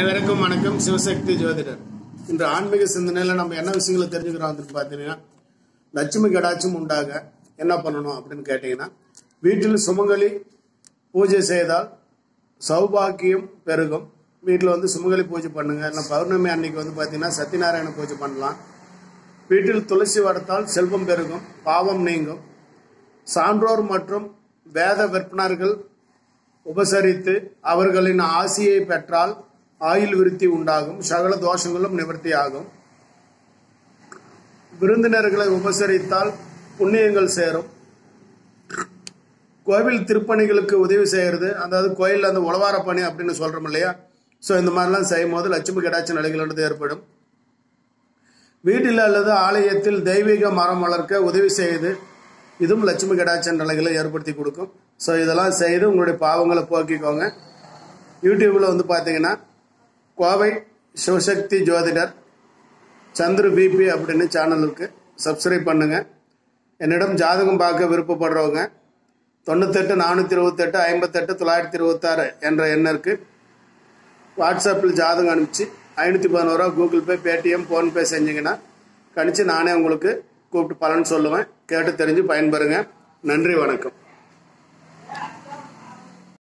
அனைவருக்கும் வணக்கம் சிவசக்தி ஜோதிடர் இன்று ஆன்மீக சிந்தனையில நம்ம என்ன விஷயங்களை தெரிஞ்சுக்கிறோம் அப்படின்னு பார்த்தீங்கன்னா லட்சுமி கடாட்சம் உண்டாக என்ன பண்ணணும் அப்படின்னு கேட்டீங்கன்னா வீட்டில் சுமங்கலி பூஜை செய்தால் சௌபாக்கியம் பெருகும் வீட்டில் வந்து சுமங்கலி பூஜை பண்ணுங்க இல்லை பௌர்ணமி அன்னைக்கு வந்து பார்த்தீங்கன்னா சத்யநாராயண பூஜை பண்ணலாம் வீட்டில் துளசி வளர்த்தால் செல்வம் பெருகும் பாவம் நீங்கும் சான்றோர் மற்றும் வேத விற்பனர்கள் உபசரித்து அவர்களின் ஆசியை பெற்றால் ஆயுள் விருத்தி உண்டாகும் சகல தோஷங்களும் நிவர்த்தி ஆகும் விருந்தினர்களை உபசரித்தால் புண்ணியங்கள் சேரும் கோவில் திருப்பணிகளுக்கு உதவி செய்யறது அதாவது கோயிலில் அந்த உழவார பணி அப்படின்னு சொல்றோம் இல்லையா ஸோ இந்த மாதிரிலாம் செய்யும் போது லட்சுமி கடாட்சி நிலைகள் ஏற்படும் வீட்டில் அல்லது ஆலயத்தில் தெய்வீக மரம் வளர்க்க உதவி செய்து இதுவும் லட்சுமி கடாட்ச நிலைகளை ஏற்படுத்தி கொடுக்கும் ஸோ இதெல்லாம் செய்து உங்களுடைய பாவங்களை போக்கிக்கோங்க யூடியூப்ல வந்து பார்த்தீங்கன்னா கோவை சிவசக்தி ஜோதிடர் சந்திர பிபி அப்படின்னு சேனல் இருக்கு சப்ஸ்கிரைப் பண்ணுங்க என்னிடம் ஜாதகம் பார்க்க விருப்பப்படுறவங்க தொண்ணூத்தெட்டு நானூற்றி இருபத்தெட்டு ஐம்பத்தெட்டு தொள்ளாயிரத்தி இருபத்தாறு என்ற எண்ணிற்கு வாட்ஸ்அப்பில் ஜாதகம் அனுப்பிச்சு ஐநூற்றி பதினோருவா கூகுள் பே பேடிஎம் ஃபோன்பே செஞ்சீங்கன்னா கணிச்சு நானே உங்களுக்கு கூப்பிட்டு பலன் சொல்லுவேன் கேட்டு தெரிஞ்சு பயன்பெறுங்க நன்றி வணக்கம்